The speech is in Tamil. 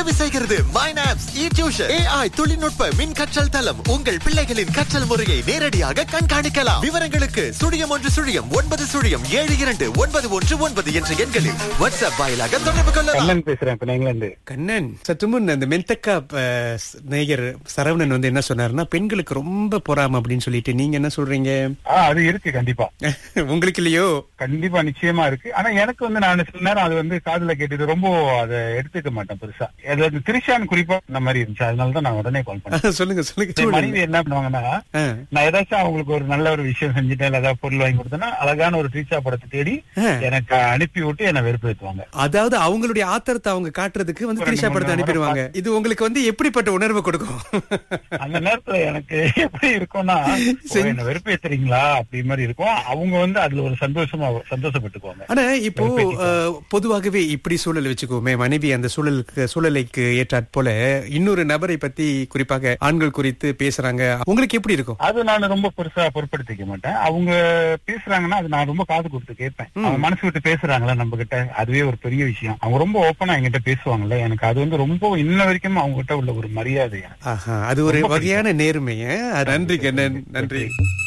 உதவி செய்கிறது மைனாப்ஸ் இ டியூஷன் ஏஐ தொழில்நுட்ப மின் கற்றல் தளம் உங்கள் பிள்ளைகளின் கற்றல் முறையை நேரடியாக கண்காணிக்கலாம் விவரங்களுக்கு சுழியம் ஒன்று சுழியம் ஒன்பது சுழியம் ஏழு இரண்டு ஒன்பது ஒன்று ஒன்பது என்ற எண்களில் வாட்ஸ்அப் வாயிலாக தொடர்பு கொள்ளலாம் கண்ணன் பேசுறேன் இப்ப இங்கிலாந்து கண்ணன் சற்று முன் அந்த மென்தக்கா அஹ், ஸ்- நேயர் சரவணன் வந்து என்ன சொன்னாருன்னா பெண்களுக்கு ரொம்ப பொறாம அப்படின்னு சொல்லிட்டு நீங்க என்ன சொல்றீங்க ஆ அது இருக்கு கண்டிப்பா உங்களுக்கு இல்லையோ கண்டிப்பா நிச்சயமா இருக்கு ஆனா எனக்கு வந்து நான் சில நேரம் அது வந்து காதுல கேட்டது ரொம்ப அதை எடுத்துக்க மாட்டேன் பெருசா அது வந்து திரிஷான் குறிப்பா இந்த மாதிரி இருந்துச்சு அதனாலதான் நான் உடனே கால் பண்ணேன் சொல்லுங்க சொல்லுங்க என் சொல்லுங்க. மனைவி என்ன பண்ணுவாங்கன்னா ஆ. நான் ஏதாச்சும் அவங்களுக்கு ஒரு நல்ல ஒரு விஷயம் செஞ்சுட்டேன் இல்ல ஏதாவது பொருள் வாங்கி கொடுத்தேன்னா அழகான ஒரு திரிஷா படத்தை தேடி ஆ. எனக்கு அனுப்பி விட்டு என்னை வெறுப்பேற்றுவாங்க அதாவது அவங்களுடைய ஆத்திரத்தை அவங்க காட்டுறதுக்கு வந்து ஒரு திரிஷா ரெண்டு படத்தை மூணு அனுப்பிடுவாங்க இது உங்களுக்கு வந்து எப்படிப்பட்ட உணர்வு கொடுக்கும் அந்த நேரத்துல எனக்கு எப்படி இருக்கும்னா ஓ, என்ன வெறுப்பேத்துறீங்களா அப்படி மாதிரி இருக்கும் அவங்க வந்து அதுல ஒரு சந்தோஷமா சந்தோஷப்பட்டுக்குவாங்க ஆனா இப்போ வெறுப்பேத்திக்குவாங்க. அஹ், பொதுவாகவே இப்படி சூழல் வச்சுக்கோமே மனைவி அந்த சூழலுக்கு சூழலைக்கு ஏற்றாற் போல இன்னொரு நபரை பத்தி குறிப்பாக ஆண்கள் குறித்து பேசுறாங்க உங்களுக்கு எப்படி இருக்கும் அது நான் ரொம்ப பெருசா பொருட்படுத்திக்க மாட்டேன் அவங்க பேசுறாங்கன்னா அது நான் ரொம்ப காது கொடுத்து கேட்பேன் அவங்க மனசு விட்டு பேசுறாங்களா நம்ம கிட்ட அதுவே ஒரு பெரிய விஷயம் அவங்க ரொம்ப ஓப்பனா என்கிட்ட பேசுவாங்கல்ல எனக்கு அது வந்து ரொம்ப இன்ன வரைக்கும் அவங்க கிட்ட உள்ள ஒரு மரியாதை எனக்கு ஆஹா அது ஒரு வகையான நேர்மை அஹ்? நன்றி கண்ணன் நன்றி